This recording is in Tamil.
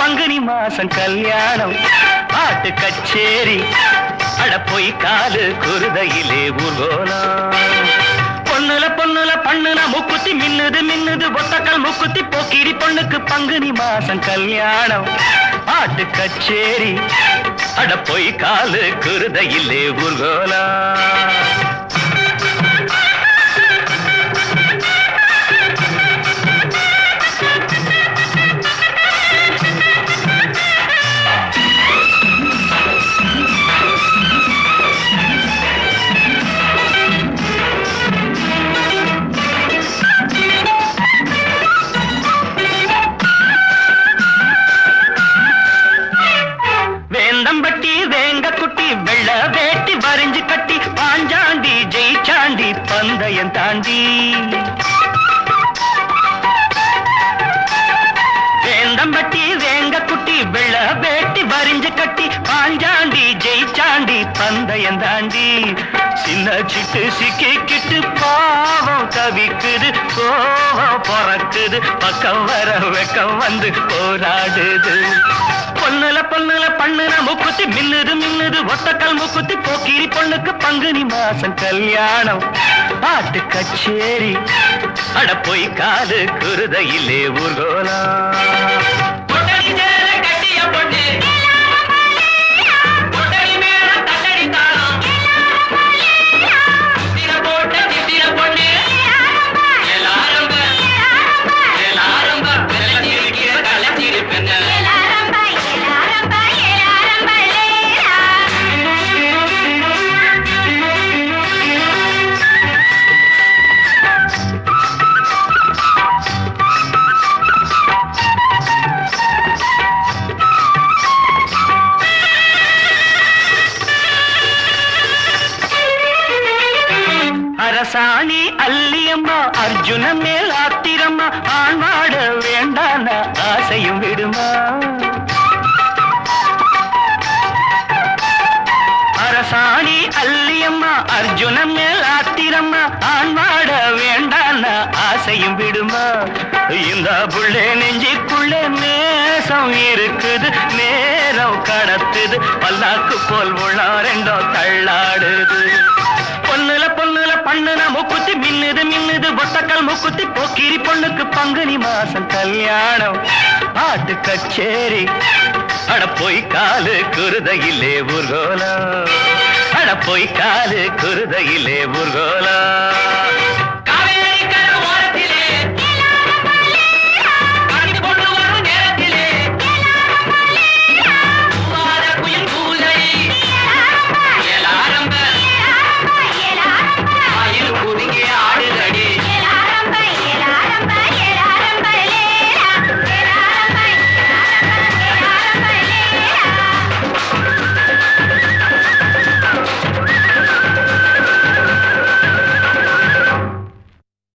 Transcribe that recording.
பங்குனி மாசம் கல்யாணம் பாட்டு கச்சேரி அட போய் காலு குருதையிலே ஊர்கோலம் பொண்ணுல பொண்ணுல பண்ணுன முக்குத்தி மின்னுது மின்னுது ஒத்தக்கல் முக்குத்தி போக்கிரி பொண்ணுக்கு பங்குனி மாசம் கல்யாணம் பாட்டு கச்சேரி அட போய் காலு குருதையிலே ஊர்கோலம் வேந்தம்பட்டி வேங்க குட்டி வெள்ள வேட்டி வரைஞ்சு கட்டி பாஞ்சாண்டி ஜெயிச்சாண்டி பந்தயம் தாண்டி வேந்தம்பட்டி வேங்க குட்டி வெள்ள வேட்டி வரிஞ்சு கட்டி பாஞ்சாண்டி ஜெயிச்சாண்டி பந்தயம் தாண்டி சின்ன சிட்டு சிக்கிக்கிட்டு பாவம் தவிக்குது கோவம் பிறக்குது பக்கம் வர வெக்கம் வந்து போராடுது பொண்ணுல பொண்ணுல பண்ணுன முக்குத்தி மின்னுது மின்னுது ஒத்தக்கல் முக்குத்தி போக்கிரி பொண்ணுக்கு பங்குனி மாசம் கல்யாணம் பாட்டு கச்சேரி அட போய் காது குருதையிலே ஊர்கோலம் பொட்டடி சேர கட்டிய பொண்ணு பொட்டடி மேல தட்டடி தாளம் சித்திர போட்ட சித்திர பொண்ணு எல்லாரும் எல்லாரும் கலச்சிருக்கிற கலச்சிருப்பேங்க அரசாணி அல்லியம்மா அர்ஜுன மேல் ஆத்திரம்மா ஆண்வாட வேண்டான ஆசையும் விடுமா அரசாணி அல்லியம்மா அர்ஜுன மேல் ஆத்திரம்மா ஆண்வாட வேண்டான ஆசையும் விடுமா இந்த புள்ளே நெஞ்சிக்குள்ளே நேசம் இருக்குது நேரம் கடத்துது பல்லாக்கு போல் உள்ள ரெண்டோ தள்ளாடுது பொண்ணுல பொண்ணுல பண்ணுன மூக்குத்தி மின்னுது மின்னுது ஒத்தக்கல் மூக்குத்தி போக்கிரி பொண்ணுக்கு பங்குனி மாசம் கல்யாணம் பாட்டு கச்சேரி அட போய் காலு குருதையிலே ஊர்கோலம் அட போய் காலு குருதையிலே ஊர்கோலம்